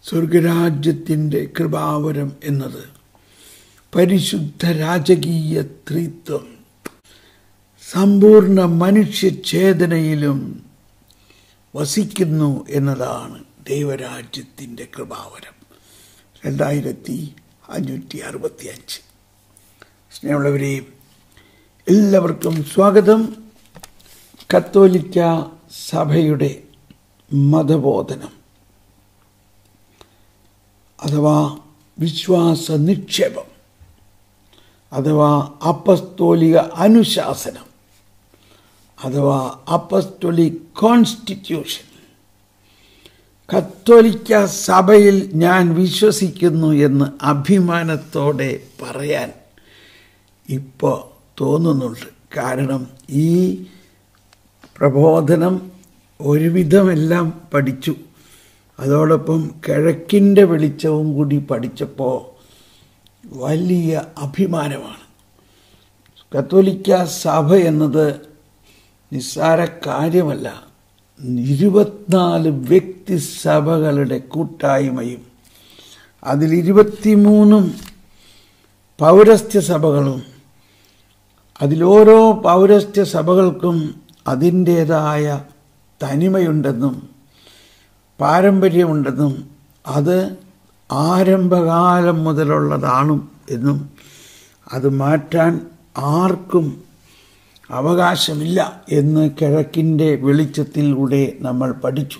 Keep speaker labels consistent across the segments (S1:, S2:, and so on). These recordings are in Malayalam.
S1: സ്വർഗരാജ്യത്തിൻ്റെ കൃപാവരം എന്നത് പരിശുദ്ധ രാജകീയ ത്രിത്വം സമ്പൂർണ്ണ മനുഷ്യചേതനയിലും വസിക്കുന്നു എന്നതാണ് ദൈവരാജ്യത്തിൻ്റെ കൃപാവരം രണ്ടായിരത്തി അഞ്ഞൂറ്റി അറുപത്തി അഞ്ച് സ്നേഹമുള്ളവരെ എല്ലാവർക്കും സ്വാഗതം കത്തോലിക്ക സഭയുടെ മതബോധനം അഥവാ വിശ്വാസ നിക്ഷേപം അഥവാ അപ്പസ്തോലിക അനുശാസനം അഥവാ അപ്പസ്തോലിക് കോൺസ്റ്റിറ്റ്യൂഷൻ കത്തോലിക്ക സഭയിൽ ഞാൻ വിശ്വസിക്കുന്നു എന്ന് അഭിമാനത്തോടെ പറയാൻ ഇപ്പോൾ തോന്നുന്നുണ്ട് കാരണം ഈ പ്രബോധനം ഒരുവിധമെല്ലാം പഠിച്ചു അതോടൊപ്പം കിഴക്കിൻ്റെ വെളിച്ചവും കൂടി പഠിച്ചപ്പോൾ വലിയ അഭിമാനമാണ് കത്തോലിക്ക സഭ എന്നത് നിസ്സാര കാര്യമല്ല ഇരുപത്തിനാല് വ്യക്തിസഭകളുടെ കൂട്ടായ്മയും അതിൽ ഇരുപത്തിമൂന്നും പൗരസ്ത്യ സഭകളും അതിലോരോ പൗരസ്ത്യ സഭകൾക്കും അതിൻ്റേതായ തനിമയുണ്ടെന്നും പാരമ്പര്യമുണ്ടെന്നും അത് ആരംഭകാലം മുതലുള്ളതാണ് എന്നും അത് മാറ്റാൻ ആർക്കും അവകാശമില്ല എന്ന് കിഴക്കിൻ്റെ വെളിച്ചത്തിലൂടെ നമ്മൾ പഠിച്ചു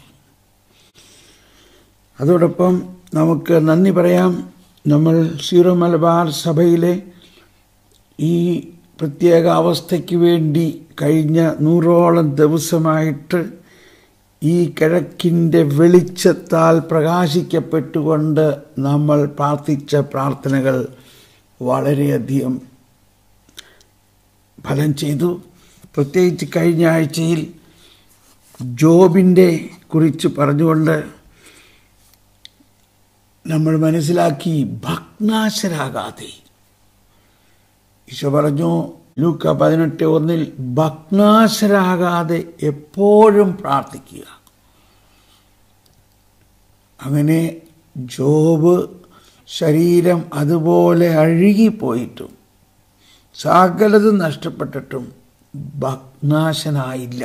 S1: അതോടൊപ്പം നമുക്ക് നന്ദി പറയാം നമ്മൾ സീറോ മലബാർ സഭയിലെ ഈ പ്രത്യേക അവസ്ഥയ്ക്ക് വേണ്ടി കഴിഞ്ഞ നൂറോളം ദിവസമായിട്ട് ഈ കിഴക്കിൻ്റെ വെളിച്ചത്താൽ പ്രകാശിക്കപ്പെട്ടുകൊണ്ട് നമ്മൾ പ്രാർത്ഥിച്ച പ്രാർത്ഥനകൾ വളരെയധികം ഫലം ചെയ്തു പ്രത്യേകിച്ച് കഴിഞ്ഞ ആഴ്ചയിൽ ജോബിൻ്റെ കുറിച്ച് പറഞ്ഞുകൊണ്ട് നമ്മൾ മനസ്സിലാക്കി ഭഗ്നാശരാകാതെ ഈശോ പറഞ്ഞു ലൂക്ക പതിനെട്ട് ഒന്നിൽ ഭഗ്നാശരാകാതെ എപ്പോഴും പ്രാർത്ഥിക്കുക അങ്ങനെ ജോബ് ശരീരം അതുപോലെ അഴുകിപ്പോയിട്ടും സകലതും നഷ്ടപ്പെട്ടിട്ടും ഭഗ്നാശനായില്ല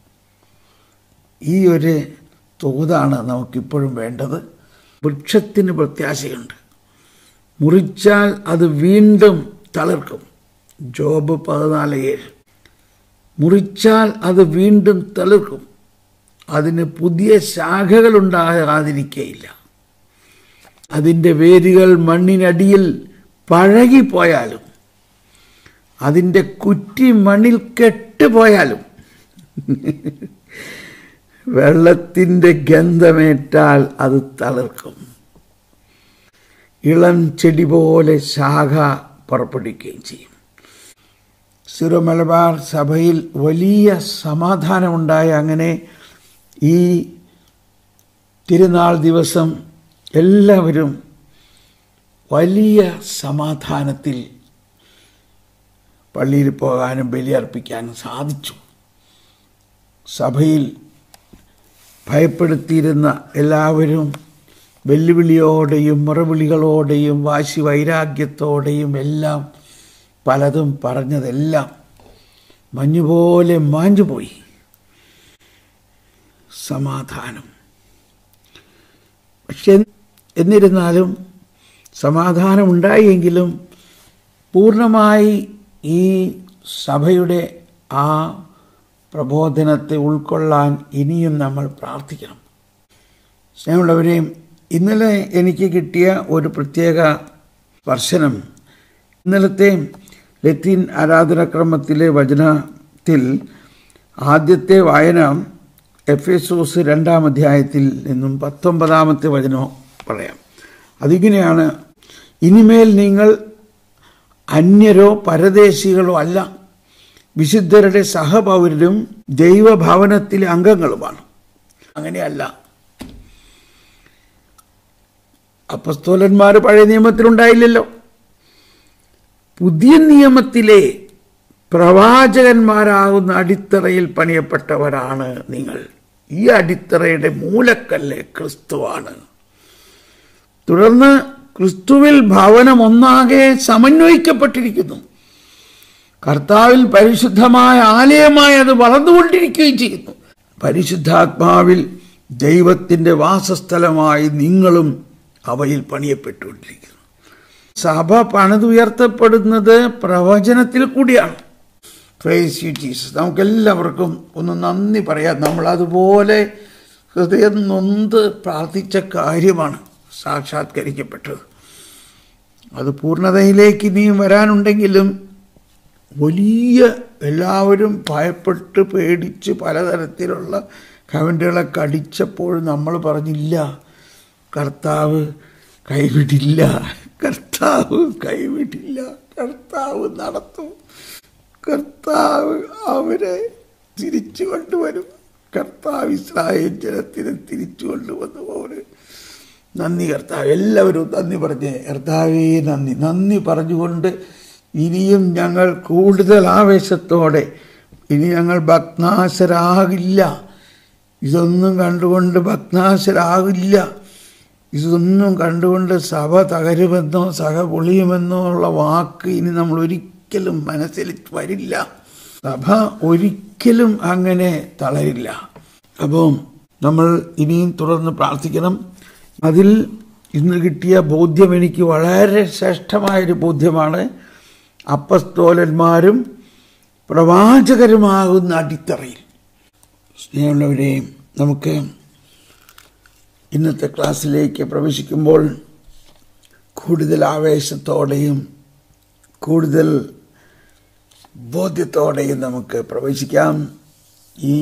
S1: ഈ ഒരു തോതാണ് നമുക്കിപ്പോഴും വേണ്ടത് വൃക്ഷത്തിന് പ്രത്യാശയുണ്ട് മുറിച്ചാൽ അത് വീണ്ടും തളിർക്കും ജോബ് പതിനാല് ഏഴ് മുറിച്ചാൽ അത് വീണ്ടും തളിർക്കും അതിന് പുതിയ ശാഖകൾ ഉണ്ടാകാതിരിക്കയില്ല അതിൻ്റെ വേരുകൾ മണ്ണിനടിയിൽ പഴകിപ്പോയാലും അതിൻ്റെ കുറ്റി മണ്ണിൽ കെട്ടുപോയാലും വെള്ളത്തിൻ്റെ ഗന്ധമേറ്റാൽ അത് തളിർക്കും ഇളം ചെടി പോലെ ശാഖ പുറപ്പെടുകയും ചെയ്യും സിറോ മലബാർ സഭയിൽ വലിയ സമാധാനമുണ്ടായ അങ്ങനെ ഈ തിരുനാൾ ദിവസം എല്ലാവരും വലിയ സമാധാനത്തിൽ പള്ളിയിൽ പോകാനും ബലിയർപ്പിക്കാനും സാധിച്ചു സഭയിൽ ഭയപ്പെടുത്തിയിരുന്ന എല്ലാവരും വെല്ലുവിളിയോടെയും മുറവിളികളോടെയും വാശി വൈരാഗ്യത്തോടെയും എല്ലാം പലതും പറഞ്ഞതെല്ലാം മഞ്ഞുപോലെ മാഞ്ഞുപോയി സമാധാനം പക്ഷെ എന്നിരുന്നാലും സമാധാനം ഉണ്ടായെങ്കിലും പൂർണ്ണമായി ഈ സഭയുടെ ആ പ്രബോധനത്തെ ഉൾക്കൊള്ളാൻ ഇനിയും നമ്മൾ പ്രാർത്ഥിക്കണം സ്നേഹമുള്ളവരെയും ഇന്നലെ എനിക്ക് കിട്ടിയ ഒരു പ്രത്യേക സ്പർശനം ഇന്നലത്തെ ലത്തീൻ ആരാധനാക്രമത്തിലെ വചനത്തിൽ ആദ്യത്തെ വായന എഫ് എസോസ് രണ്ടാം അധ്യായത്തിൽ നിന്നും പത്തൊമ്പതാമത്തെ വചനം പറയാം അതിങ്ങനെയാണ് ഇനിമേൽ നിങ്ങൾ അന്യരോ പരദേശികളോ അല്ല വിശുദ്ധരുടെ സഹപൗരരും ദൈവഭവനത്തിലെ അംഗങ്ങളുമാണ് അങ്ങനെയല്ല അപ്പസ്തോലന്മാർ പഴയ നിയമത്തിലുണ്ടായില്ലല്ലോ പുതിയ നിയമത്തിലെ പ്രവാചകന്മാരാകുന്ന അടിത്തറയിൽ പണിയപ്പെട്ടവരാണ് നിങ്ങൾ ഈ അടിത്തറയുടെ മൂലക്കല്ല് ക്രിസ്തുവാണ് തുടർന്ന് ക്രിസ്തുവിൽ ഭവനം ഒന്നാകെ സമന്വയിക്കപ്പെട്ടിരിക്കുന്നു കർത്താവിൽ പരിശുദ്ധമായ ആലയമായി അത് വളർന്നുകൊണ്ടിരിക്കുകയും ചെയ്യുന്നു പരിശുദ്ധാത്മാവിൽ ദൈവത്തിന്റെ വാസസ്ഥലമായി നിങ്ങളും അവയിൽ പണിയപ്പെട്ടുകൊണ്ടിരിക്കുന്നു സഭ പണിതുയർത്തപ്പെടുന്നത് പ്രവചനത്തിൽ കൂടിയാണ് പ്രേസ് യു ജീസസ് നമുക്കെല്ലാവർക്കും ഒന്ന് നന്ദി പറയാം നമ്മൾ അതുപോലെ ഹൃദയം നൊന്ത് പ്രാർത്ഥിച്ച കാര്യമാണ് സാക്ഷാത്കരിക്കപ്പെട്ടത് അത് പൂർണ്ണതയിലേക്ക് ഇനിയും വരാനുണ്ടെങ്കിലും വലിയ എല്ലാവരും ഭയപ്പെട്ട് പേടിച്ച് പലതരത്തിലുള്ള കമൻറ്റുകളൊക്കെ അടിച്ചപ്പോൾ നമ്മൾ പറഞ്ഞില്ല കർത്താവ് കൈവിടില്ല കർത്താവ് കൈവിടില്ല കർത്താവ് നടത്തും കർത്താവ് അവരെ തിരിച്ചു കൊണ്ടുവരും കർത്താവ് ഇസ്രായേൽ ജനത്തിനെ തിരിച്ചു കൊണ്ടുവന്നു പോലെ നന്ദി കർത്താവ് എല്ലാവരും നന്ദി പറഞ്ഞേ കർത്താവേ നന്ദി നന്ദി പറഞ്ഞുകൊണ്ട് ഇനിയും ഞങ്ങൾ കൂടുതൽ ആവേശത്തോടെ ഇനി ഞങ്ങൾ ഭഗ്നാശരാകില്ല ഇതൊന്നും കണ്ടുകൊണ്ട് ഭഗ്നാശരാകില്ല ഇതൊന്നും കണ്ടുകൊണ്ട് സഭ തകരുമെന്നോ സഭ പൊളിയുമെന്നോ ഉള്ള വാക്ക് ഇനി നമ്മൾ ഒരിക്കലും മനസ്സിൽ വരില്ല സഭ ഒരിക്കലും അങ്ങനെ തളരില്ല അപ്പോൾ നമ്മൾ ഇനിയും തുടർന്ന് പ്രാർത്ഥിക്കണം അതിൽ ഇന്ന് കിട്ടിയ ബോധ്യം എനിക്ക് വളരെ ശ്രേഷ്ഠമായൊരു ബോധ്യമാണ് അപ്പസ്തോലന്മാരും പ്രവാചകരുമാകുന്ന അടിത്തറയിൽ സ്നേഹമുള്ളവരെയും നമുക്ക് ഇന്നത്തെ ക്ലാസ്സിലേക്ക് പ്രവേശിക്കുമ്പോൾ കൂടുതൽ ആവേശത്തോടെയും കൂടുതൽ ബോധ്യത്തോടെയും നമുക്ക് പ്രവേശിക്കാം ഈ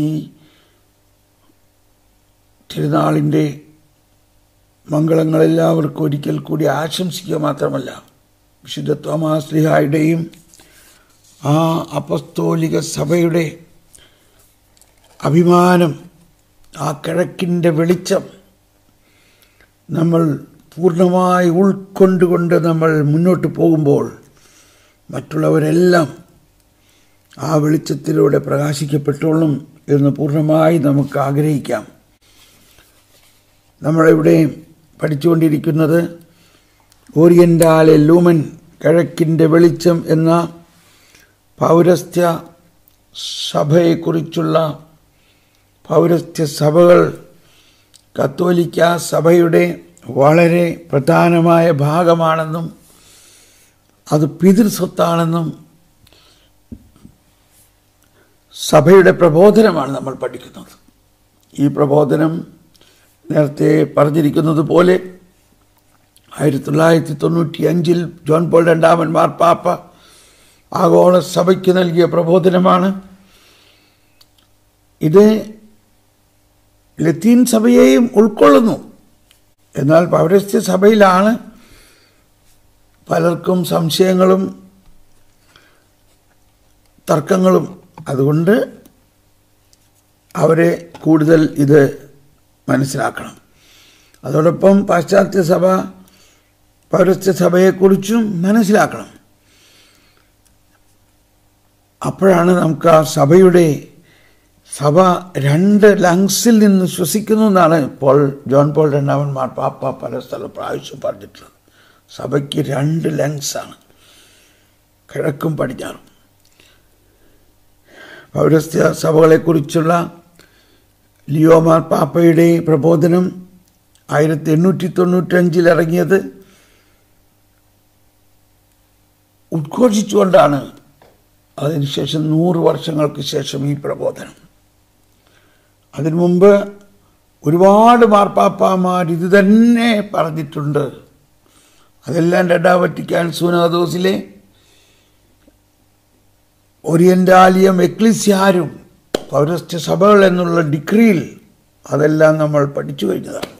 S1: തിരുനാളിൻ്റെ മംഗളങ്ങളെല്ലാവർക്കും ഒരിക്കൽ കൂടി ആശംസിക്കുക മാത്രമല്ല വിശുദ്ധ തോമാശ്രീഹായുടെയും ആ അപസ്തോലിക സഭയുടെ അഭിമാനം ആ കിഴക്കിൻ്റെ വെളിച്ചം നമ്മൾ പൂർണ്ണമായി ഉൾക്കൊണ്ടുകൊണ്ട് നമ്മൾ മുന്നോട്ട് പോകുമ്പോൾ മറ്റുള്ളവരെല്ലാം ആ വെളിച്ചത്തിലൂടെ പ്രകാശിക്കപ്പെട്ടോളും എന്ന് പൂർണ്ണമായി നമുക്ക് ആഗ്രഹിക്കാം നമ്മളിവിടെ പഠിച്ചുകൊണ്ടിരിക്കുന്നത് ഓറിയൻ്റാലെ ലൂമൻ കിഴക്കിൻ്റെ വെളിച്ചം എന്ന പൗരസ്ത്യ സഭയെക്കുറിച്ചുള്ള പൗരസ്ത്യ സഭകൾ കത്തോലിക്ക സഭയുടെ വളരെ പ്രധാനമായ ഭാഗമാണെന്നും അത് പിതൃസ്വത്താണെന്നും സഭയുടെ പ്രബോധനമാണ് നമ്മൾ പഠിക്കുന്നത് ഈ പ്രബോധനം നേരത്തെ പറഞ്ഞിരിക്കുന്നത് പോലെ ആയിരത്തി തൊള്ളായിരത്തി തൊണ്ണൂറ്റി അഞ്ചിൽ ജോൺ പോൾ രണ്ടാമൻ മാർപ്പാപ്പ ആഗോള സഭയ്ക്ക് നൽകിയ പ്രബോധനമാണ് ഇത് ലത്തീൻ സഭയെയും ഉൾക്കൊള്ളുന്നു എന്നാൽ പൗരസ്ത്യ സഭയിലാണ് പലർക്കും സംശയങ്ങളും തർക്കങ്ങളും അതുകൊണ്ട് അവരെ കൂടുതൽ ഇത് മനസ്സിലാക്കണം അതോടൊപ്പം പാശ്ചാത്യ സഭ പൗരസ്ത്യ സഭയെക്കുറിച്ചും മനസ്സിലാക്കണം അപ്പോഴാണ് നമുക്ക് ആ സഭയുടെ സഭ രണ്ട് ലങ്സിൽ നിന്ന് ശ്വസിക്കുന്നു എന്നാണ് പോൾ ജോൺ പോൾ രണ്ടാമൻ മാർപ്പാപ്പ പല സ്ഥലം പ്രാവശ്യം പറഞ്ഞിട്ടുള്ളത് സഭയ്ക്ക് രണ്ട് ലങ്സാണ് കിഴക്കും പടിഞ്ഞാറും പൗരസ്ത്യ സഭകളെക്കുറിച്ചുള്ള ലിയോ മാർപ്പാപ്പയുടെ പ്രബോധനം ആയിരത്തി എണ്ണൂറ്റി തൊണ്ണൂറ്റഞ്ചിൽ ഇറങ്ങിയത് ഉദ്ഘോഷിച്ചുകൊണ്ടാണ് അതിനുശേഷം നൂറ് വർഷങ്ങൾക്ക് ശേഷം ഈ പ്രബോധനം അതിനു മുമ്പ് ഒരുപാട് മാർപ്പാപ്പാമാർ ഇത് തന്നെ പറഞ്ഞിട്ടുണ്ട് അതെല്ലാം രണ്ടാ വറ്റിക്കാൻ സൂനാദോസിലെ ഓറിയന്റാലിയം എക്ലിസ്യാരും പൗരസ്ത്യ സഭകൾ എന്നുള്ള ഡിഗ്രിയിൽ അതെല്ലാം നമ്മൾ പഠിച്ചു കഴിഞ്ഞതാണ്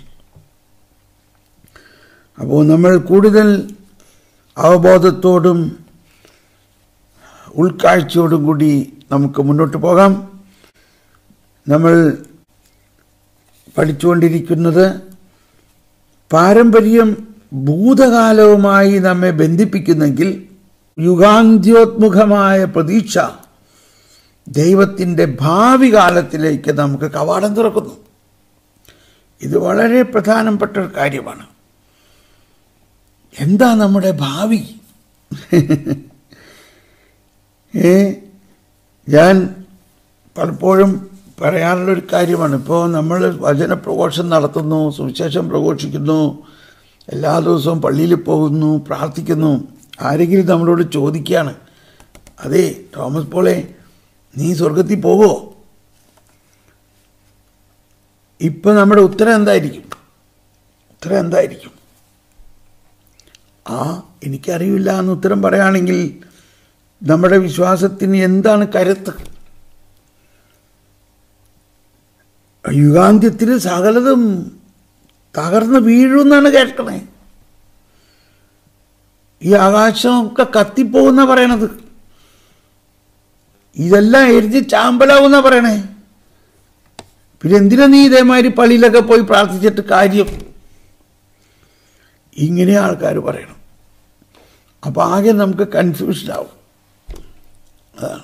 S1: അപ്പോൾ നമ്മൾ കൂടുതൽ അവബോധത്തോടും ഉൾക്കാഴ്ചയോടും കൂടി നമുക്ക് മുന്നോട്ട് പോകാം നമ്മൾ പഠിച്ചുകൊണ്ടിരിക്കുന്നത് പാരമ്പര്യം ഭൂതകാലവുമായി നമ്മെ ബന്ധിപ്പിക്കുന്നെങ്കിൽ യുഗാന്ത്യോത്മുഖമായ പ്രതീക്ഷ ദൈവത്തിൻ്റെ ഭാവി കാലത്തിലേക്ക് നമുക്ക് കവാടം തുറക്കുന്നു ഇത് വളരെ പ്രധാനപ്പെട്ട ഒരു കാര്യമാണ് എന്താ നമ്മുടെ ഭാവി ഏ ഞാൻ പലപ്പോഴും പറയാനുള്ളൊരു കാര്യമാണ് ഇപ്പോൾ നമ്മൾ വചന പ്രഘോഷം നടത്തുന്നു സുവിശേഷം പ്രഘോഷിക്കുന്നു എല്ലാ ദിവസവും പള്ളിയിൽ പോകുന്നു പ്രാർത്ഥിക്കുന്നു ആരെങ്കിലും നമ്മളോട് ചോദിക്കുകയാണ് അതെ തോമസ് പോളെ നീ സ്വർഗത്തിൽ പോവോ ഇപ്പം നമ്മുടെ ഉത്തരം എന്തായിരിക്കും ഉത്തരം എന്തായിരിക്കും ആ എനിക്കറിയില്ല എന്ന് ഉത്തരം പറയുകയാണെങ്കിൽ നമ്മുടെ വിശ്വാസത്തിന് എന്താണ് കരുത്ത് യുഗാന്ത്യത്തിൽ സകലതും തകർന്ന് വീഴുമെന്നാണ് കേൾക്കണേ ഈ ആകാശമൊക്കെ കത്തിപ്പോകുന്ന പറയണത് ഇതെല്ലാം എരിഞ്ഞ് ചാമ്പലാവുന്ന പറയണേ പിന്നെ എന്തിനാ നീ ഇതേമാതിരി പള്ളിയിലൊക്കെ പോയി പ്രാർത്ഥിച്ചിട്ട് കാര്യം ഇങ്ങനെ ആൾക്കാർ പറയണം അപ്പം ആകെ നമുക്ക് കൺഫ്യൂഷൻ ആവും അതാണ്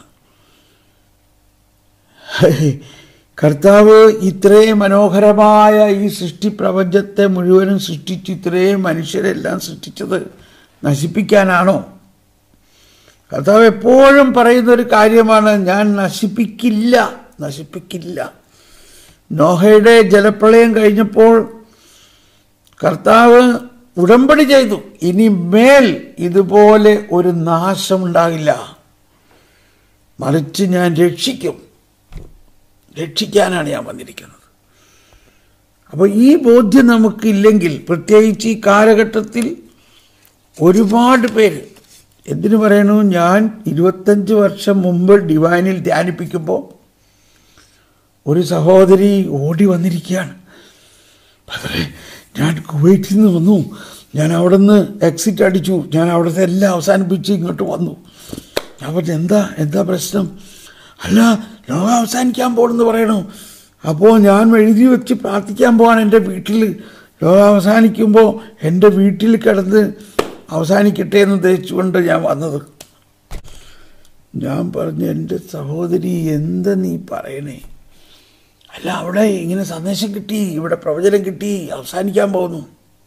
S1: കർത്താവ് ഇത്രയും മനോഹരമായ ഈ സൃഷ്ടി പ്രപഞ്ചത്തെ മുഴുവനും സൃഷ്ടിച്ച് ഇത്രയും മനുഷ്യരെല്ലാം സൃഷ്ടിച്ചത് നശിപ്പിക്കാനാണോ കർത്താവ് എപ്പോഴും പറയുന്ന ഒരു കാര്യമാണ് ഞാൻ നശിപ്പിക്കില്ല നശിപ്പിക്കില്ല നോഹയുടെ ജലപ്രളയം കഴിഞ്ഞപ്പോൾ കർത്താവ് ഉടമ്പടി ചെയ്തു ഇനി മേൽ ഇതുപോലെ ഒരു നാശമുണ്ടാകില്ല മറിച്ച് ഞാൻ രക്ഷിക്കും രക്ഷിക്കാനാണ് ഞാൻ വന്നിരിക്കുന്നത് അപ്പോൾ ഈ ബോധ്യം നമുക്കില്ലെങ്കിൽ പ്രത്യേകിച്ച് ഈ കാലഘട്ടത്തിൽ ഒരുപാട് പേര് എന്തിനു പറയണു ഞാൻ ഇരുപത്തഞ്ച് വർഷം മുമ്പ് ഡിവൈനിൽ ധ്യാനിപ്പിക്കുമ്പോൾ ഒരു സഹോദരി ഓടി വന്നിരിക്കുകയാണ് അതേ ഞാൻ കുവൈറ്റിൽ നിന്ന് വന്നു ഞാൻ അവിടെ നിന്ന് എക്സിറ്റ് അടിച്ചു ഞാൻ അവിടുത്തെ എല്ലാം അവസാനിപ്പിച്ച് ഇങ്ങോട്ട് വന്നു ഞാൻ പറഞ്ഞു എന്താ എന്താ പ്രശ്നം അല്ല ലോകം അവസാനിക്കാൻ പോകണമെന്ന് പറയണു അപ്പോൾ ഞാൻ എഴുതി വെച്ച് പ്രാർത്ഥിക്കാൻ പോവാണ് എൻ്റെ വീട്ടിൽ ലോകം അവസാനിക്കുമ്പോൾ എൻ്റെ വീട്ടിൽ കിടന്ന് അവസാനിക്കട്ടെ എന്ന് ധരിച്ചുകൊണ്ട് ഞാൻ വന്നത് ഞാൻ പറഞ്ഞു എൻ്റെ സഹോദരി എന്താ നീ പറയണേ അല്ല അവിടെ ഇങ്ങനെ സന്ദേശം കിട്ടി ഇവിടെ പ്രവചനം കിട്ടി അവസാനിക്കാൻ പോകുന്നു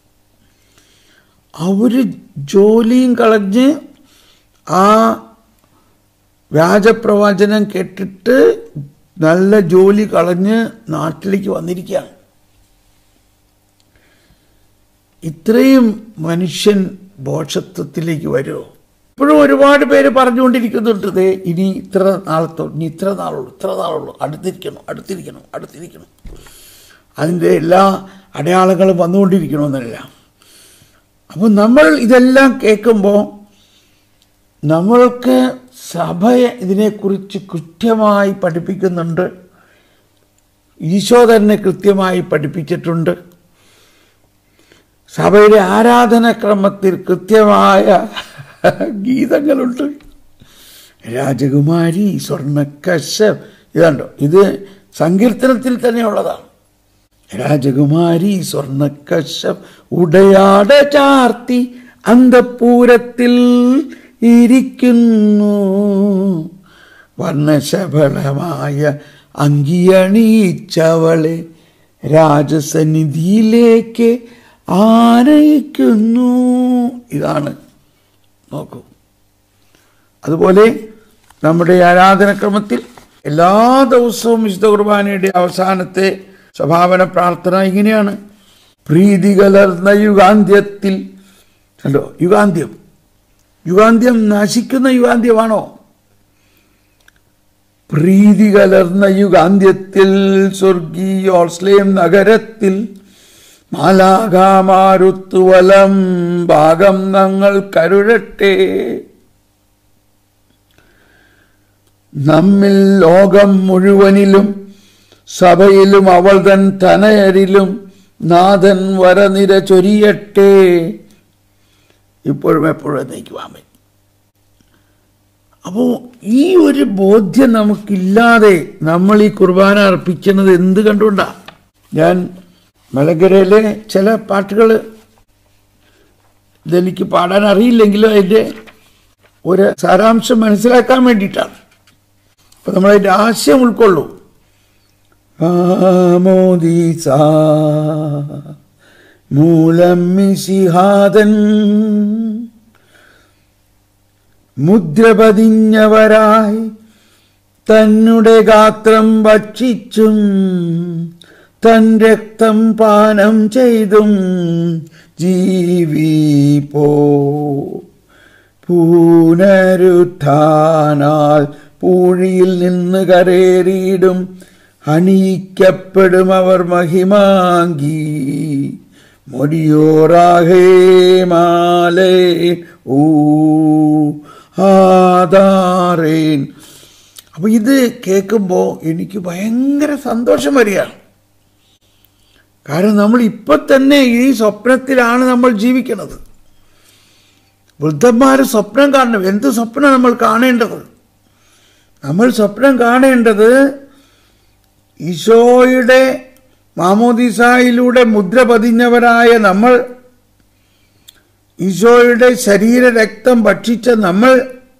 S1: അവര് ജോലിയും കളഞ്ഞ് ആ വ്യാജപ്രവചനം കേട്ടിട്ട് നല്ല ജോലി കളഞ്ഞ് നാട്ടിലേക്ക് വന്നിരിക്കുകയാണ് ഇത്രയും മനുഷ്യൻ ബോഷത്വത്തിലേക്ക് വരുമോ ഇപ്പോഴും ഒരുപാട് പേര് പറഞ്ഞുകൊണ്ടിരിക്കുന്നുണ്ട് ദേ ഇനി ഇത്ര നാളത്തോ ഇനി ഇത്ര നാളുള്ളൂ ഇത്ര നാളുള്ളൂ അടുത്തിരിക്കണം അടുത്തിരിക്കണം അടുത്തിരിക്കണം അതിൻ്റെ എല്ലാ അടയാളങ്ങളും വന്നുകൊണ്ടിരിക്കണമെന്നല്ല അപ്പോൾ നമ്മൾ ഇതെല്ലാം കേൾക്കുമ്പോൾ നമ്മൾക്ക് സഭ ഇതിനെക്കുറിച്ച് കൃത്യമായി പഠിപ്പിക്കുന്നുണ്ട് ഈശോ തന്നെ കൃത്യമായി പഠിപ്പിച്ചിട്ടുണ്ട് സഭയുടെ ആരാധനക്രമത്തിൽ കൃത്യമായ ഗീതങ്ങളുണ്ട് രാജകുമാരി സ്വർണ്ണക്കശം ഇതുണ്ടോ ഇത് സങ്കീർത്തനത്തിൽ തന്നെയുള്ളതാണ് രാജകുമാരി സ്വർണ്ണക്കശം ഉടയാട ചാർത്തി അന്തപൂരത്തിൽ ഇരിക്കുന്നു വർണ്ണശബളമായ അങ്കിയണിയിച്ചവളെ രാജസന്നിധിയിലേക്ക് ആനയിക്കുന്നു ഇതാണ് നോക്കൂ അതുപോലെ നമ്മുടെ ആരാധനക്രമത്തിൽ എല്ലാ ദിവസവും വിശുദ്ധ കുർബാനയുടെ അവസാനത്തെ സഭാപന പ്രാർത്ഥന ഇങ്ങനെയാണ് പ്രീതി കലർന്ന യുഗാന്ത്യത്തിൽ കണ്ടോ യുഗാന്ത്യം യുഗാന്ത്യം നശിക്കുന്ന യുഗാന്ത്യമാണോ പ്രീതി കലർന്ന യുഗാന്ത്യത്തിൽ സ്വർഗീയോസ്ലേം നഗരത്തിൽ മാലാകാമാരുത്തുവലം ഭാഗം ഞങ്ങൾ കരുഴട്ടെ നമ്മിൽ ലോകം മുഴുവനിലും സഭയിലും അവൾ തൻ തനയരിലും നാഥൻ വരനിര ചൊരിയട്ടെ ഇപ്പോഴും എപ്പോഴും എന്നേക്കുവാമേ അപ്പോൾ ഈ ഒരു ബോധ്യം നമുക്കില്ലാതെ നമ്മൾ ഈ കുർബാന അർപ്പിക്കുന്നത് എന്ത് കണ്ടുകൊണ്ടാ ഞാൻ മലങ്കരയിലെ ചില പാട്ടുകൾ ഇതെനിക്ക് പാടാൻ അറിയില്ലെങ്കിലും അതിൻ്റെ ഒരു സാരാംശം മനസ്സിലാക്കാൻ വേണ്ടിയിട്ടാണ് അപ്പം നമ്മളതിൻ്റെ ആശയം ഉൾക്കൊള്ളൂ ആമോദീസ മൂലം മിശിഹാദൻ മുദ്രപതിഞ്ഞവരായി തന്നെ ഗാത്രം ഭക്ഷിച്ചും തൻ രക്തം പാനം ചെയ്തും ജീവിപ്പോ പൂനരുത്ഥാനാൽ പൂഴിയിൽ നിന്ന് കരേറിയിടും അണിയിക്കപ്പെടും അവർ മഹിമാങ്കി മൊരിയോറാഹേ മാലേ ഊ ആധാരേൻ അപ്പൊ ഇത് കേൾക്കുമ്പോൾ എനിക്ക് ഭയങ്കര സന്തോഷം വരികയാണ് കാരണം നമ്മൾ ഇപ്പൊ തന്നെ ഈ സ്വപ്നത്തിലാണ് നമ്മൾ ജീവിക്കുന്നത് വൃദ്ധന്മാർ സ്വപ്നം കാണണം എന്ത് സ്വപ്നം നമ്മൾ കാണേണ്ടത് നമ്മൾ സ്വപ്നം കാണേണ്ടത് ഈശോയുടെ മാമോദിസായിലൂടെ മുദ്ര പതിഞ്ഞവരായ നമ്മൾ ഈശോയുടെ ശരീര രക്തം ഭക്ഷിച്ച നമ്മൾ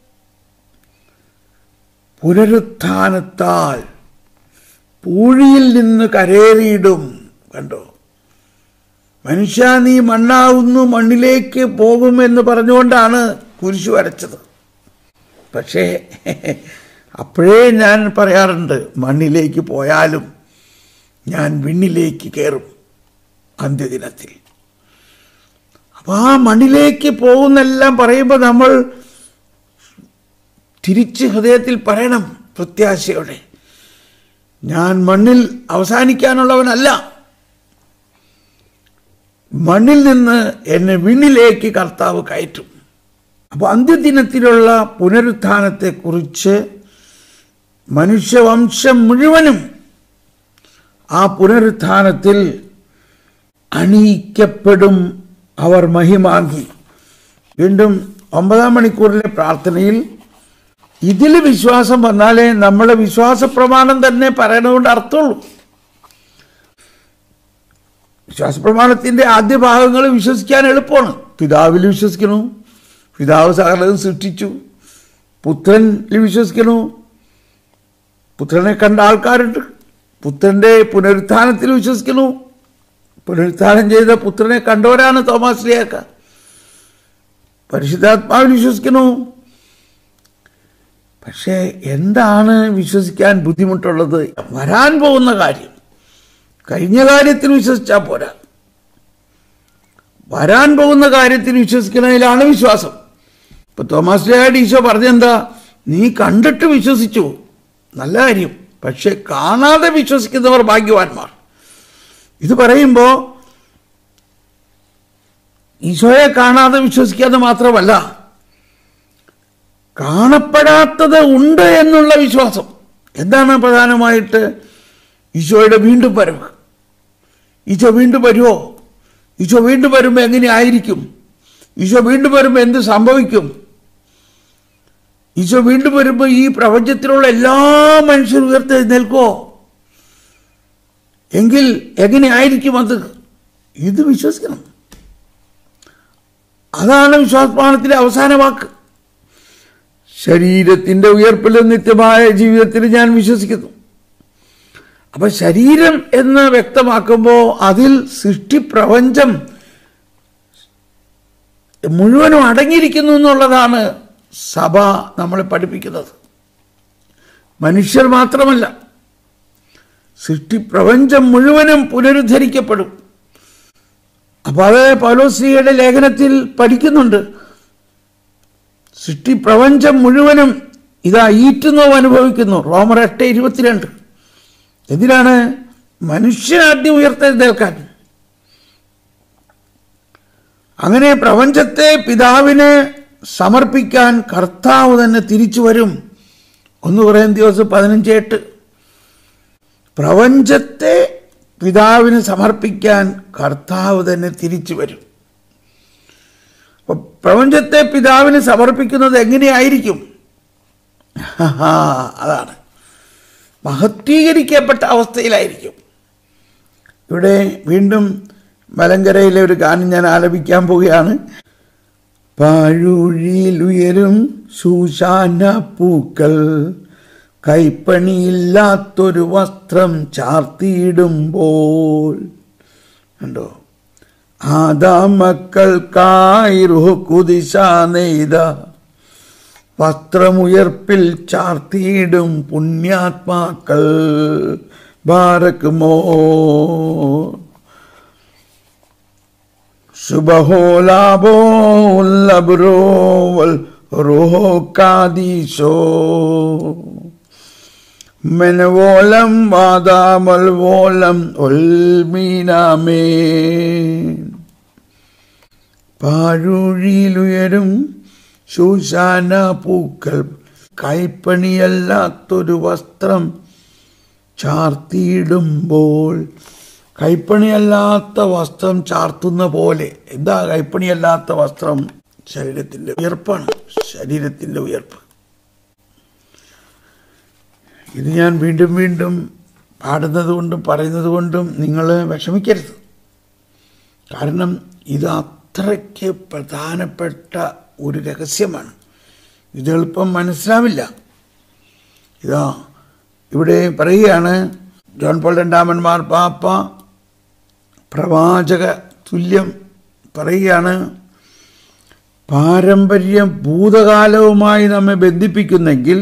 S1: പുനരുത്ഥാനത്താൽ പൂഴിയിൽ നിന്ന് കരേറിയിടും കണ്ടോ മനുഷ്യ നീ മണ്ണാവുന്നു മണ്ണിലേക്ക് പോകുമെന്ന് പറഞ്ഞുകൊണ്ടാണ് കുരിശു വരച്ചത് പക്ഷേ അപ്പോഴേ ഞാൻ പറയാറുണ്ട് മണ്ണിലേക്ക് പോയാലും ഞാൻ വിണ്ണിലേക്ക് കയറും അന്ത്യദിനത്തിൽ അപ്പോൾ ആ മണ്ണിലേക്ക് പോകുന്നെല്ലാം പറയുമ്പോൾ നമ്മൾ തിരിച്ച് ഹൃദയത്തിൽ പറയണം പ്രത്യാശയോടെ ഞാൻ മണ്ണിൽ അവസാനിക്കാനുള്ളവനല്ല മണ്ണിൽ നിന്ന് എന്നെ വിണ്ണിലേക്ക് കർത്താവ് കയറ്റും അപ്പോൾ അന്ത്യദിനത്തിലുള്ള പുനരുത്ഥാനത്തെക്കുറിച്ച് മനുഷ്യവംശം മുഴുവനും ആ പുനരുത്ഥാനത്തിൽ അണിയിക്കപ്പെടും അവർ മഹിമാങ്കി വീണ്ടും ഒമ്പതാം മണിക്കൂറിലെ പ്രാർത്ഥനയിൽ ഇതിൽ വിശ്വാസം വന്നാലേ നമ്മളെ വിശ്വാസ പ്രമാണം തന്നെ പറയണതുകൊണ്ട് അർത്ഥമുള്ളൂ വിശ്വാസ പ്രമാണത്തിന്റെ ആദ്യ ഭാഗങ്ങൾ വിശ്വസിക്കാൻ എളുപ്പമാണ് പിതാവിൽ വിശ്വസിക്കണു പിതാവ് സകലതും സൃഷ്ടിച്ചു പുത്രനിൽ വിശ്വസിക്കണു പുത്രനെ കണ്ട ആൾക്കാരുണ്ട് പുത്രന്റെ പുനരുത്ഥാനത്തിൽ വിശ്വസിക്കുന്നു പുനരുത്ഥാനം ചെയ്ത പുത്രനെ കണ്ടവരാണ് തോമസ് ലിയാക്ക പരിശുദ്ധാത്മാവിൽ വിശ്വസിക്കുന്നു പക്ഷേ എന്താണ് വിശ്വസിക്കാൻ ബുദ്ധിമുട്ടുള്ളത് വരാൻ പോകുന്ന കാര്യം കഴിഞ്ഞ കാര്യത്തിൽ വിശ്വസിച്ചാൽ പോരാ വരാൻ പോകുന്ന കാര്യത്തിൽ വിശ്വസിക്കുന്നതിലാണ് വിശ്വാസം ഇപ്പൊ തോമസ് ലിയായുടെ ഈശോ പറഞ്ഞെന്താ നീ കണ്ടിട്ട് വിശ്വസിച്ചു നല്ല കാര്യം പക്ഷെ കാണാതെ വിശ്വസിക്കുന്നവർ ഭാഗ്യവാന്മാർ ഇത് പറയുമ്പോൾ ഈശോയെ കാണാതെ വിശ്വസിക്കാതെ മാത്രമല്ല കാണപ്പെടാത്തത് ഉണ്ട് എന്നുള്ള വിശ്വാസം എന്താണ് പ്രധാനമായിട്ട് ഈശോയുടെ വീണ്ടും വരവ് ഈശോ വീണ്ടും വരുമോ ഈശോ വീണ്ടും വരുമ്പോൾ എങ്ങനെ ആയിരിക്കും ഈശോ വീണ്ടും വരുമ്പോൾ എന്ത് സംഭവിക്കും ഈശോ വീണ്ടും വരുമ്പോൾ ഈ പ്രപഞ്ചത്തിലുള്ള എല്ലാ മനുഷ്യരും ഉയർത്തെഴുന്നേൽക്കോ എങ്കിൽ എങ്ങനെ ആയിരിക്കും അത് ഇത് വിശ്വസിക്കണം അതാണ് വിശ്വാസപ്രമാണത്തിലെ അവസാന വാക്ക് ശരീരത്തിന്റെ ഉയർപ്പിലും നിത്യമായ ജീവിതത്തിൽ ഞാൻ വിശ്വസിക്കുന്നു അപ്പൊ ശരീരം എന്ന് വ്യക്തമാക്കുമ്പോൾ അതിൽ സൃഷ്ടിപ്രപഞ്ചം മുഴുവനും അടങ്ങിയിരിക്കുന്നു എന്നുള്ളതാണ് സഭ നമ്മളെ പഠിപ്പിക്കുന്നത് മനുഷ്യർ മാത്രമല്ല സൃഷ്ടിപ്രപഞ്ചം മുഴുവനും പുനരുദ്ധരിക്കപ്പെടും അപ്പൊ അത് പൗലോസ്ലിയുടെ ലേഖനത്തിൽ പഠിക്കുന്നുണ്ട് സൃഷ്ടിപ്രപഞ്ചം മുഴുവനും ഇതാ ഈറ്റുന്നോ അനുഭവിക്കുന്നു റോമർ എട്ട് ഇരുപത്തിരണ്ട് എന്തിനാണ് മനുഷ്യനാദ്യം ഉയർത്തെഴുന്നേൽക്കാൻ അങ്ങനെ പ്രപഞ്ചത്തെ പിതാവിന് സമർപ്പിക്കാൻ കർത്താവ് തന്നെ തിരിച്ചു വരും ഒന്ന് പറയാൻ ദിവസം പതിനഞ്ച് എട്ട് പ്രപഞ്ചത്തെ പിതാവിന് സമർപ്പിക്കാൻ കർത്താവ് തന്നെ തിരിച്ചു വരും അപ്പൊ പ്രപഞ്ചത്തെ പിതാവിന് സമർപ്പിക്കുന്നത് എങ്ങനെയായിരിക്കും അതാണ് മഹത്വീകരിക്കപ്പെട്ട അവസ്ഥയിലായിരിക്കും ഇവിടെ വീണ്ടും മലങ്കരയിലെ ഒരു ഗാനം ഞാൻ ആലപിക്കാൻ പോവുകയാണ് പാഴൂഴിയിൽ ഉയരും ശൂശാന പൂക്കൾ കൈപ്പണിയില്ലാത്തൊരു വസ്ത്രം ചാർത്തിയിടുമ്പോൾ കണ്ടോ ആദാ മക്കൾക്കായി റുഹ് കുതിശ നെയ്ത വസ്ത്രമുയർപ്പിൽ ചാർത്തിയിടും പുണ്യാത്മാക്കൾ ബാരക്കുമോ ശുഭഹോലാബോ ഉല്ലബ്രോ വൽ റൂഹോ കാദീശോ മെനവോലം വാദാമൽ വോലം ഒൽമീനാമേ പാഴൂഴിയിലുയരും ശൂശാന പൂക്കൾ കൈപ്പണിയല്ലാത്തൊരു വസ്ത്രം ചാർത്തിയിടുമ്പോൾ കൈപ്പണിയല്ലാത്ത വസ്ത്രം ചാർത്തുന്ന പോലെ എന്താ കൈപ്പണിയല്ലാത്ത വസ്ത്രം ശരീരത്തിന്റെ ഉയർപ്പാണ് ശരീരത്തിന്റെ ഉയർപ്പ് ഇത് ഞാൻ വീണ്ടും വീണ്ടും പാടുന്നത് കൊണ്ടും പറയുന്നത് കൊണ്ടും നിങ്ങൾ വിഷമിക്കരുത് കാരണം ഇത് അത്രയ്ക്ക് പ്രധാനപ്പെട്ട ഒരു രഹസ്യമാണ് ഇത് എളുപ്പം മനസ്സിലാവില്ല ഇതാ ഇവിടെ പറയുകയാണ് ജോൺ പോൾ രണ്ടാമൻ മാർപ്പാപ്പ പ്രവാചക തുല്യം പറയുകയാണ് പാരമ്പര്യം ഭൂതകാലവുമായി നമ്മെ ബന്ധിപ്പിക്കുന്നെങ്കിൽ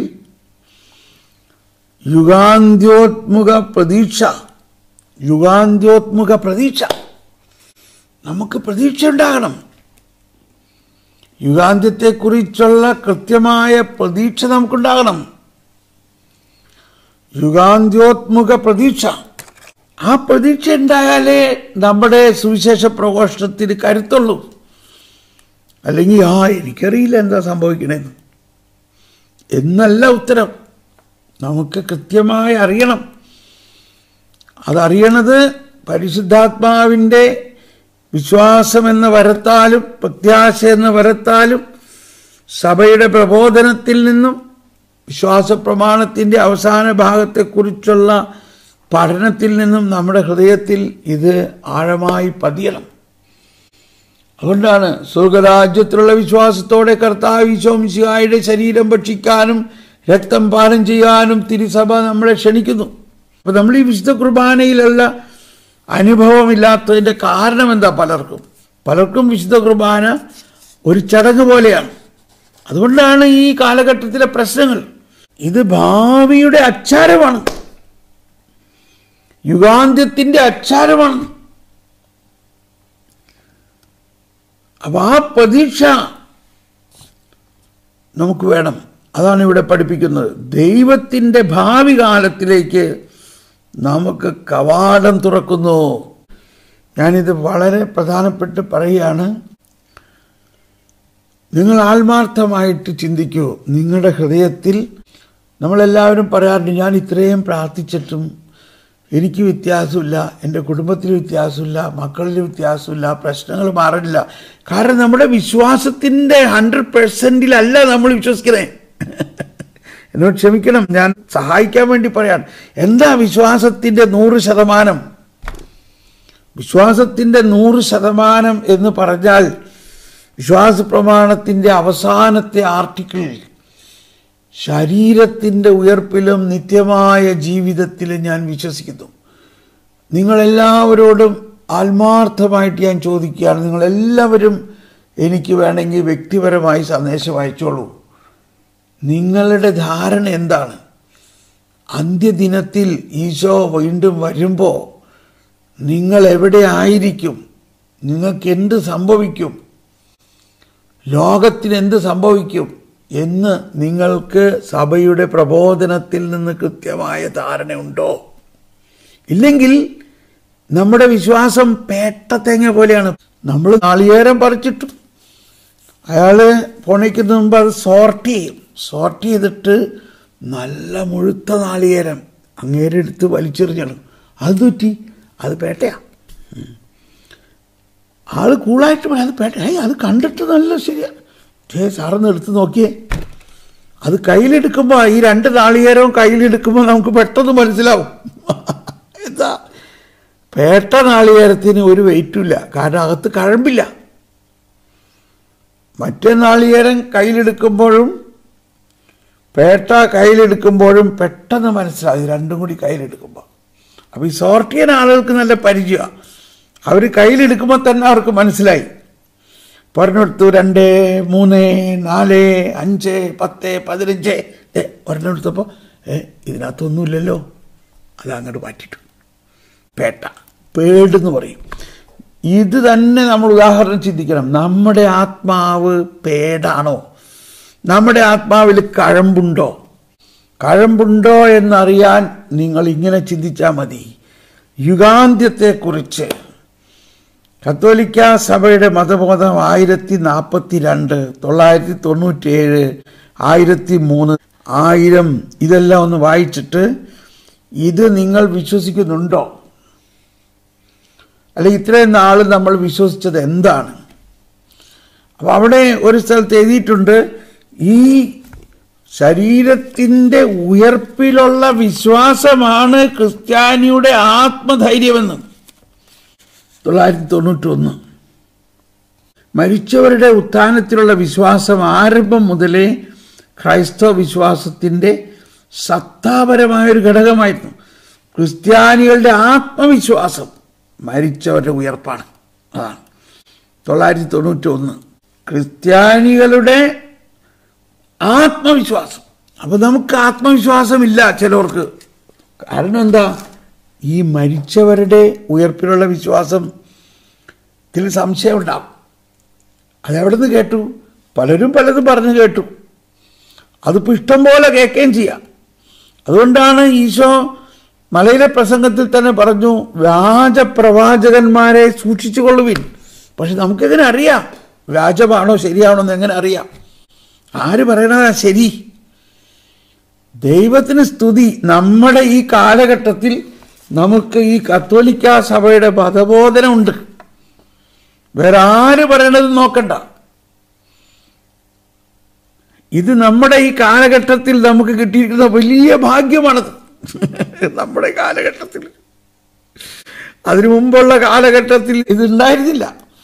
S1: യുഗാന്ത്യോത്മുഖ പ്രതീക്ഷ യുഗാന്ത്യോത്മുഖ പ്രതീക്ഷ നമുക്ക് പ്രതീക്ഷ ഉണ്ടാകണം യുഗാന്ത്യത്തെക്കുറിച്ചുള്ള കൃത്യമായ പ്രതീക്ഷ നമുക്കുണ്ടാകണം യുഗാന്ത്യോത്മുഖ പ്രതീക്ഷ ആ പ്രതീക്ഷ ഉണ്ടായാലേ നമ്മുടെ സുവിശേഷ പ്രഘോഷണത്തിന് കരുത്തുള്ളൂ അല്ലെങ്കിൽ ആ എനിക്കറിയില്ല എന്താ സംഭവിക്കണേന്ന് എന്നല്ല ഉത്തരം നമുക്ക് കൃത്യമായി അറിയണം അതറിയണത് പരിശുദ്ധാത്മാവിൻ്റെ വിശ്വാസം എന്ന വരത്താലും പ്രത്യാശ എന്ന വരത്താലും സഭയുടെ പ്രബോധനത്തിൽ നിന്നും വിശ്വാസ പ്രമാണത്തിൻ്റെ അവസാന ഭാഗത്തെക്കുറിച്ചുള്ള പഠനത്തിൽ നിന്നും നമ്മുടെ ഹൃദയത്തിൽ ഇത് ആഴമായി പതിയണം അതുകൊണ്ടാണ് സ്വർഗരാജ്യത്തിലുള്ള വിശ്വാസത്തോടെ കർത്താവ് ഈശോമിശിഹായുടെ ശരീരം ഭക്ഷിക്കാനും രക്തം പാനം ചെയ്യാനും തിരുസഭ നമ്മളെ ക്ഷണിക്കുന്നു അപ്പൊ നമ്മൾ ഈ വിശുദ്ധ കുർബാനയിലുള്ള അനുഭവമില്ലാത്തതിൻ്റെ കാരണം എന്താ പലർക്കും പലർക്കും വിശുദ്ധ കുർബാന ഒരു ചടങ്ങ് പോലെയാണ് അതുകൊണ്ടാണ് ഈ കാലഘട്ടത്തിലെ പ്രശ്നങ്ങൾ ഇത് ഭാവിയുടെ അച്ചാരമാണ് യുഗാന്ത്യത്തിന്റെ അച്ചാരമാണ് അപ്പൊ ആ പ്രതീക്ഷ നമുക്ക് വേണം അതാണ് ഇവിടെ പഠിപ്പിക്കുന്നത് ദൈവത്തിൻ്റെ ഭാവി കാലത്തിലേക്ക് നമുക്ക് കവാടം തുറക്കുന്നു ഞാനിത് വളരെ പ്രധാനപ്പെട്ട് പറയുകയാണ് നിങ്ങൾ ആത്മാർത്ഥമായിട്ട് ചിന്തിക്കൂ നിങ്ങളുടെ ഹൃദയത്തിൽ നമ്മളെല്ലാവരും പറയാറുണ്ട് ഞാൻ ഇത്രയും പ്രാർത്ഥിച്ചിട്ടും എനിക്ക് വ്യത്യാസമില്ല എൻ്റെ കുടുംബത്തിൽ വ്യത്യാസമില്ല മക്കളിൽ വ്യത്യാസമില്ല പ്രശ്നങ്ങൾ മാറില്ല കാരണം നമ്മുടെ വിശ്വാസത്തിൻ്റെ ഹൺഡ്രഡ് പെർസെൻറ്റിലല്ല നമ്മൾ വിശ്വസിക്കുന്നത് എന്നോട് ക്ഷമിക്കണം ഞാൻ സഹായിക്കാൻ വേണ്ടി പറയാണ് എന്താ വിശ്വാസത്തിൻ്റെ നൂറ് ശതമാനം വിശ്വാസത്തിൻ്റെ നൂറ് ശതമാനം എന്ന് പറഞ്ഞാൽ വിശ്വാസ പ്രമാണത്തിൻ്റെ അവസാനത്തെ ആർട്ടിക്കിൾ ശരീരത്തിൻ്റെ ഉയർപ്പിലും നിത്യമായ ജീവിതത്തിലും ഞാൻ വിശ്വസിക്കുന്നു നിങ്ങളെല്ലാവരോടും ആത്മാർത്ഥമായിട്ട് ഞാൻ ചോദിക്കുകയാണ് നിങ്ങളെല്ലാവരും എനിക്ക് വേണമെങ്കിൽ വ്യക്തിപരമായി സന്ദേശം അയച്ചോളൂ നിങ്ങളുടെ ധാരണ എന്താണ് അന്ത്യദിനത്തിൽ ഈശോ വീണ്ടും വരുമ്പോൾ നിങ്ങൾ എവിടെ ആയിരിക്കും നിങ്ങൾക്ക് എന്ത് സംഭവിക്കും ലോകത്തിന് എന്ത് സംഭവിക്കും എന്ന് നിങ്ങൾക്ക് സഭയുടെ പ്രബോധനത്തിൽ നിന്ന് കൃത്യമായ ധാരണയുണ്ടോ ഇല്ലെങ്കിൽ നമ്മുടെ വിശ്വാസം പേട്ടത്തേങ്ങ പോലെയാണ് നമ്മൾ നാളികേരം പറിച്ചിട്ടു അയാൾ പൊണിക്കുന്ന മുമ്പ് അത് സോർട്ട് ചെയ്യും സോർട്ട് ചെയ്തിട്ട് നല്ല മുഴുത്ത നാളികേരം അങ്ങേരെടുത്ത് വലിച്ചെറിഞ്ഞിടും അത് തുറ്റി അത് പേട്ടയാ ആള് കൂളായിട്ട് പറയും അത് പേട്ട ഏയ് അത് കണ്ടിട്ട് നല്ല ശരിയാ ചേ സാറൊന്ന് എടുത്ത് നോക്കിയേ അത് കയ്യിലെടുക്കുമ്പോൾ ഈ രണ്ട് നാളികേരവും കയ്യിലെടുക്കുമ്പോൾ നമുക്ക് പെട്ടെന്ന് മനസ്സിലാവും എന്താ പേട്ട നാളികേരത്തിന് ഒരു വെയിറ്റുമില്ല കാരണം അകത്ത് കഴമ്പില്ല മറ്റേ നാളികേരം കയ്യിലെടുക്കുമ്പോഴും പേട്ട കയ്യിലെടുക്കുമ്പോഴും പെട്ടെന്ന് മനസ്സിലാവും ഇത് രണ്ടും കൂടി കയ്യിലെടുക്കുമ്പോൾ അപ്പോൾ ഈ സോർട്ട് ചെയ്യുന്ന ആളുകൾക്ക് നല്ല പരിചയമാണ് അവർ കയ്യിലെടുക്കുമ്പോൾ തന്നെ അവർക്ക് മനസ്സിലായി ഒരെണ്ണെടുത്തു രണ്ട് മൂന്ന് നാല് അഞ്ച് പത്ത് പതിനഞ്ച് ഏ ഒരെണ്ണെടുത്തപ്പോൾ ഏ ഇതിനകത്തൊന്നുമില്ലല്ലോ അത് അങ്ങോട്ട് മാറ്റിട്ടു പേട്ട പേടെന്ന് പറയും ഇത് തന്നെ നമ്മൾ ഉദാഹരണം ചിന്തിക്കണം നമ്മുടെ ആത്മാവ് പേടാണോ നമ്മുടെ ആത്മാവിൽ കഴമ്പുണ്ടോ കഴമ്പുണ്ടോ എന്നറിയാൻ നിങ്ങൾ ഇങ്ങനെ ചിന്തിച്ചാൽ മതി യുഗാന്ത്യത്തെക്കുറിച്ച് കത്തോലിക്ക സഭയുടെ മതബോധം ആയിരത്തി നാൽപ്പത്തി രണ്ട് തൊള്ളായിരത്തി തൊണ്ണൂറ്റിയേഴ് ആയിരത്തി മൂന്ന് ആയിരം ഇതെല്ലാം ഒന്ന് വായിച്ചിട്ട് ഇത് നിങ്ങൾ വിശ്വസിക്കുന്നുണ്ടോ അല്ലെ ഇത്രയും നാൾ നമ്മൾ വിശ്വസിച്ചത് എന്താണ് അപ്പം അവിടെ ഒരു സ്ഥലത്ത് എഴുതിയിട്ടുണ്ട് ഈ ശരീരത്തിൻ്റെ ഉയർപ്പിലുള്ള വിശ്വാസമാണ് ക്രിസ്ത്യാനിയുടെ ആത്മധൈര്യമെന്ന് തൊള്ളായിരത്തി തൊണ്ണൂറ്റി ഒന്ന് മരിച്ചവരുടെ ഉത്ഥാനത്തിലുള്ള വിശ്വാസം ആരംഭം മുതലേ ക്രൈസ്തവ വിശ്വാസത്തിൻ്റെ സത്താപരമായൊരു ഘടകമായിരുന്നു ക്രിസ്ത്യാനികളുടെ ആത്മവിശ്വാസം മരിച്ചവരുടെ ഉയർപ്പാണ് അതാണ് തൊള്ളായിരത്തി തൊണ്ണൂറ്റി ഒന്ന് ക്രിസ്ത്യാനികളുടെ ആത്മവിശ്വാസം അപ്പൊ നമുക്ക് ആത്മവിശ്വാസമില്ല ചിലർക്ക് കാരണം എന്താ ഈ മരിച്ചവരുടെ ഉയർപ്പിലുള്ള വിശ്വാസം ഇതിൽ സംശയമുണ്ടാകും അതെവിടെ നിന്ന് കേട്ടു പലരും പലതും പറഞ്ഞു കേട്ടു അതിപ്പോൾ ഇഷ്ടം പോലെ കേൾക്കുകയും ചെയ്യാം അതുകൊണ്ടാണ് ഈശോ മലയിലെ പ്രസംഗത്തിൽ തന്നെ പറഞ്ഞു വ്യാജപ്രവാചകന്മാരെ സൂക്ഷിച്ചു കൊള്ളുവിൻ പക്ഷെ നമുക്കെങ്ങനെ അറിയാം വ്യാജമാണോ ശരിയാണോ എന്ന് എങ്ങനെ അറിയാം ആര് പറയണതാ ശരി ദൈവത്തിന് സ്തുതി നമ്മുടെ ഈ കാലഘട്ടത്തിൽ നമുക്ക് ഈ കത്തോലിക്ക സഭയുടെ മതബോധനമുണ്ട് വേറെ ആര് പറയണത് നോക്കണ്ട ഇത് നമ്മുടെ ഈ കാലഘട്ടത്തിൽ നമുക്ക് കിട്ടിയിരിക്കുന്ന വലിയ ഭാഗ്യമാണത് നമ്മുടെ കാലഘട്ടത്തിൽ അതിനു മുമ്പുള്ള കാലഘട്ടത്തിൽ ഇതുണ്ടായിരുന്നില്ല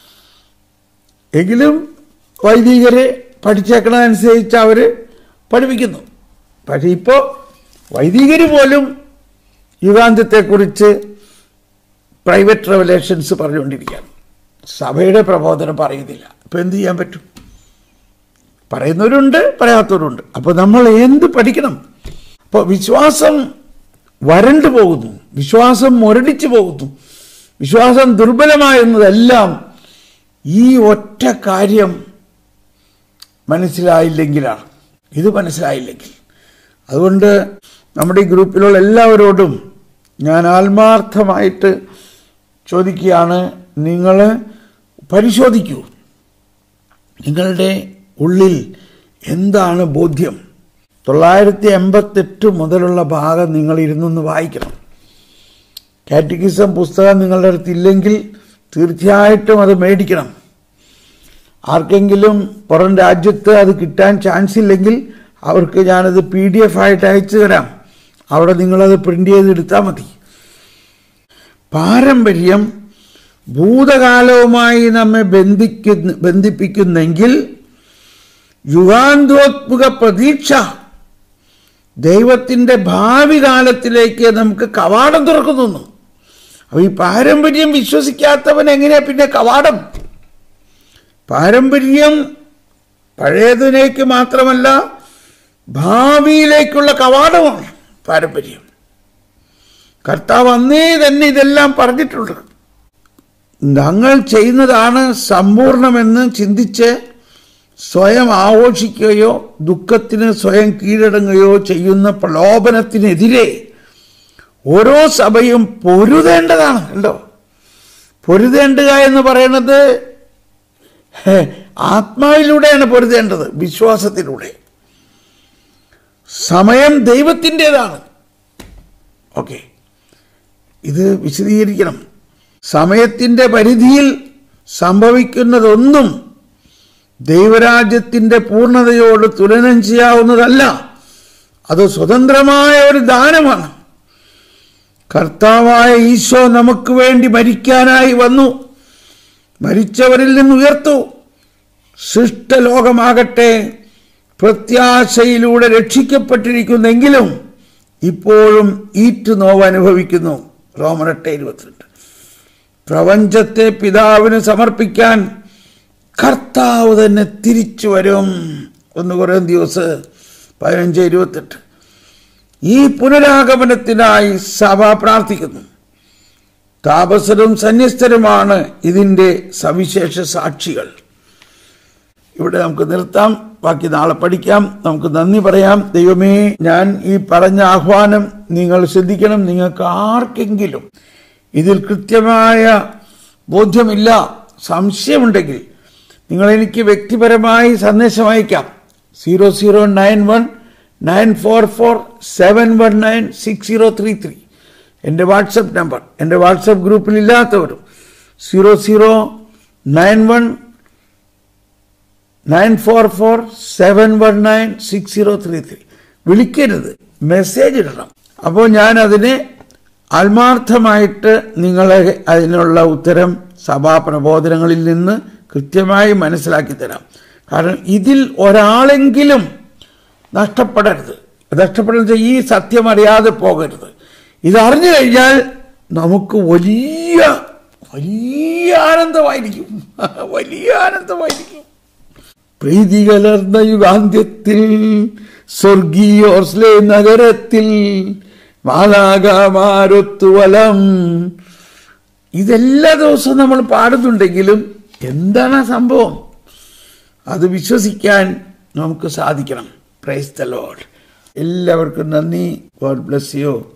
S1: എങ്കിലും വൈദികരെ പഠിച്ചേക്കണതനുസരിച്ച് അവർ പഠിപ്പിക്കുന്നു പക്ഷെ ഇപ്പോൾ വൈദികർ പോലും യുഗാന്ത്യത്തെക്കുറിച്ച് പ്രൈവറ്റ് റെവലേഷൻസ് പറഞ്ഞുകൊണ്ടിരിക്കുകയാണ് സഭയുടെ പ്രബോധനം പറയുന്നില്ല ഇപ്പം എന്ത് ചെയ്യാൻ പറ്റും പറയുന്നവരുണ്ട് പറയാത്തവരുണ്ട് അപ്പോൾ നമ്മൾ എന്ത് പഠിക്കണം അപ്പോൾ വിശ്വാസം വരണ്ടു പോകുന്നു വിശ്വാസം മുരടിച്ചു പോകുന്നു വിശ്വാസം ദുർബലമായെന്നതെല്ലാം ഈ ഒറ്റ കാര്യം മനസ്സിലായില്ലെങ്കിലാണ് ഇത് മനസ്സിലായില്ലെങ്കിൽ അതുകൊണ്ട് നമ്മുടെ ഈ ഗ്രൂപ്പിലുള്ള എല്ലാവരോടും ഞാൻ ആത്മാർത്ഥമായിട്ട് ചോദിക്കുകയാണ് നിങ്ങൾ പരിശോധിക്കൂ നിങ്ങളുടെ ഉള്ളിൽ എന്താണ് ബോധ്യം തൊള്ളായിരത്തി എൺപത്തെട്ട് മുതലുള്ള ഭാഗം നിങ്ങൾ ഇരുന്നൊന്ന് വായിക്കണം കാറ്റഗിസം പുസ്തകം നിങ്ങളുടെ അടുത്ത് ഇല്ലെങ്കിൽ തീർച്ചയായിട്ടും അത് മേടിക്കണം ആർക്കെങ്കിലും പുറം രാജ്യത്ത് അത് കിട്ടാൻ ചാൻസ് ഇല്ലെങ്കിൽ അവർക്ക് ഞാനത് പി ഡി എഫ് ആയിട്ട് അയച്ചു തരാം അവിടെ നിങ്ങളത് പ്രിൻ്റ് ചെയ്ത് എടുത്താൽ മതി പാരമ്പര്യം ഭൂതകാലവുമായി നമ്മെ ബന്ധിക്കുന്ന ബന്ധിപ്പിക്കുന്നെങ്കിൽ യുഗാന്തോത്മുക പ്രതീക്ഷ ദൈവത്തിൻ്റെ ഭാവി കാലത്തിലേക്ക് നമുക്ക് കവാടം തുറക്കുന്നു അപ്പോൾ ഈ പാരമ്പര്യം വിശ്വസിക്കാത്തവൻ എങ്ങനെയാ പിന്നെ കവാടം പാരമ്പര്യം പഴയതിലേക്ക് മാത്രമല്ല ഭാവിയിലേക്കുള്ള കവാടമാണ് പാരമ്പര്യം കർത്താവ് അന്നേ തന്നെ ഇതെല്ലാം പറഞ്ഞിട്ടുണ്ട് ഞങ്ങൾ ചെയ്യുന്നതാണ് സമ്പൂർണമെന്ന് ചിന്തിച്ച് സ്വയം ആഘോഷിക്കുകയോ ദുഃഖത്തിന് സ്വയം കീഴടങ്ങുകയോ ചെയ്യുന്ന പ്രലോഭനത്തിനെതിരെ ഓരോ സഭയും പൊരുതേണ്ടതാണ് കണ്ടോ പൊരുതേണ്ടുക എന്ന് പറയുന്നത് ഹേ, ആത്മാവിലൂടെയാണ് പൊരുതേണ്ടത് വിശ്വാസത്തിലൂടെ സമയം ദൈവത്തിൻ്റെതാണ് ഓക്കെ ഇത് വിശദീകരിക്കണം സമയത്തിൻ്റെ പരിധിയിൽ സംഭവിക്കുന്നതൊന്നും ദൈവരാജ്യത്തിൻ്റെ പൂർണ്ണതയോട് തുലനം ചെയ്യാവുന്നതല്ല അത് സ്വതന്ത്രമായ ഒരു ദാനമാണ് കർത്താവായ ഈശോ നമുക്ക് വേണ്ടി മരിക്കാനായി വന്നു മരിച്ചവരിൽ നിന്ന് ഉയർത്തു സൃഷ്ടലോകമാകട്ടെ പ്രത്യാശയിലൂടെ രക്ഷിക്കപ്പെട്ടിരിക്കുന്നെങ്കിലും ഇപ്പോഴും ഈറ്റ് നോവ് അനുഭവിക്കുന്നു റോമൻ എട്ട് ഇരുപത്തിരണ്ട് പ്രപഞ്ചത്തെ പിതാവിന് സമർപ്പിക്കാൻ കർത്താവ് തന്നെ തിരിച്ചു വരും ഒന്ന് കുറേ ദിവസം പതിനഞ്ച് ഇരുപത്തെട്ട് ഈ പുനരാഗമനത്തിനായി സഭ പ്രാർത്ഥിക്കുന്നു താപസരും സന്യസ്തരുമാണ് ഇതിൻ്റെ സവിശേഷ സാക്ഷികൾ ഇവിടെ നമുക്ക് നിർത്താം ബാക്കി നാളെ പഠിക്കാം നമുക്ക് നന്ദി പറയാം ദൈവമേ ഞാൻ ഈ പറഞ്ഞ ആഹ്വാനം നിങ്ങൾ ശ്രദ്ധിക്കണം നിങ്ങൾക്ക് ആർക്കെങ്കിലും ഇതിൽ കൃത്യമായ ബോധ്യമില്ല സംശയമുണ്ടെങ്കിൽ നിങ്ങൾ എനിക്ക് വ്യക്തിപരമായി സന്ദേശം അയക്കാം zero zero nine one nine four four seven one nine six zero three three എൻ്റെ വാട്സപ്പ് നമ്പർ എൻ്റെ വാട്സപ്പ് ഗ്രൂപ്പിൽ ഇല്ലാത്തവരും zero zero nine one nine four four seven one nine six zero three three വിളിക്കരുത് മെസ്സേജ് ഇടണം അപ്പോൾ ഞാൻ അതിനെ ആത്മാർത്ഥമായിട്ട് നിങ്ങളെ അതിനുള്ള ഉത്തരം സഭാ പ്രബോധനങ്ങളിൽ നിന്ന് കൃത്യമായി മനസ്സിലാക്കി തരാം കാരണം ഇതിൽ ഒരാളെങ്കിലും നഷ്ടപ്പെടരുത് നഷ്ടപ്പെടരുത് ഈ സത്യം അറിയാതെ പോകരുത് ഇതറിഞ്ഞു കഴിഞ്ഞാൽ നമുക്ക് വലിയ വലിയ ആനന്ദമായിരിക്കും വലിയ ആനന്ദമായിരിക്കും പ്രീതി കലർന്ന യുഗാന്ത്യത്തിൽ സ്വർഗീയോർസ്ലെ നഗരത്തിൽ മാലാകമാരൊത്തുവലം ഇതെല്ലാ ദിവസവും നമ്മൾ പാടുന്നുണ്ടെങ്കിലും എന്താണ് ആ സംഭവം അത് വിശ്വസിക്കാൻ നമുക്ക് സാധിക്കണം പ്രൈസ് ദ ലോഡ് എല്ലാവർക്കും നന്ദി ഗോഡ് ബ്ലസ് യു